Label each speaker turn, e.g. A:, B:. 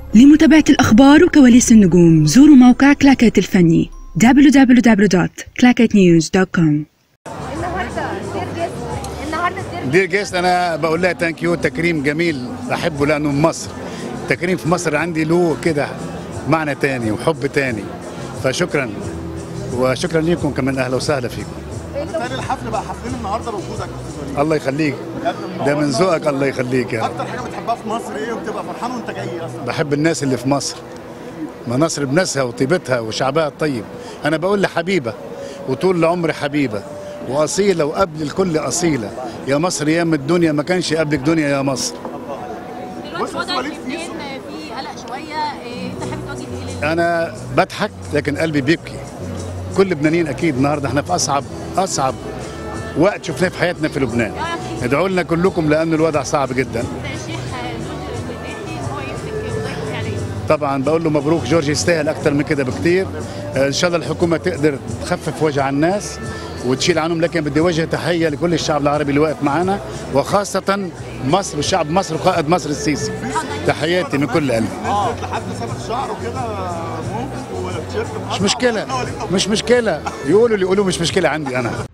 A: لمتابعة الأخبار وكواليس النجوم زوروا موقع كلاكيت الفني www.clacketnews.com
B: النهارده دير جيست النهارده دير
C: دير جيست انا بقول لها ثانك يو تكريم جميل بحبه لانه من مصر تكريم في مصر عندي له كده معنى تاني وحب تاني فشكرا وشكرا لكم كمان اهلا وسهلا فيكم
D: بالتالي الحفل بقى حفلين النهارده بوجودك يا استاذ وليد
C: الله يخليك ده من ذوقك الله يخليك يا رب
D: اكتر حاجه بتحبها في مصر ايه وبتبقى فرحان وانت جاي اصلا
C: بحب الناس اللي في مصر ما مصر بناسها وطيبتها وشعبها الطيب انا بقول لحبيبه وطول العمر حبيبه واصيله وقبل الكل اصيله يا مصر يا ام الدنيا ما كانش قبلك دنيا يا مصر
D: بص يا
E: دلوقتي
D: أستاذ
E: وضع
D: وليد، في
E: الاثنين في قلق شويه إيه، انت حابب توجه ايه لل-
C: انا بضحك لكن قلبي بيبكي كل لبنانيين اكيد النهارده احنا في اصعب اصعب وقت شفناه في حياتنا في لبنان ادعوا لنا كلكم لان الوضع صعب جدا
E: ترشيح جورج البيتي هو يمسك وزاره الخارجيه
C: طبعا بقول له مبروك جورج يستاهل اكثر من كده بكثير آه، ان شاء الله الحكومه تقدر تخفف وجع الناس وتشيل عنهم لكن بدي وجه تحيه لكل الشعب العربي اللي واقف معنا وخاصه مصر وشعب مصر وقائد مصر السيسي تحياتي من كل قلبي
D: نزلت لحد سبت شعره كده موف وتيشيرت
C: مش مشكله مش مشكله يقولوا اللي يقولوا مش مشكله عندي انا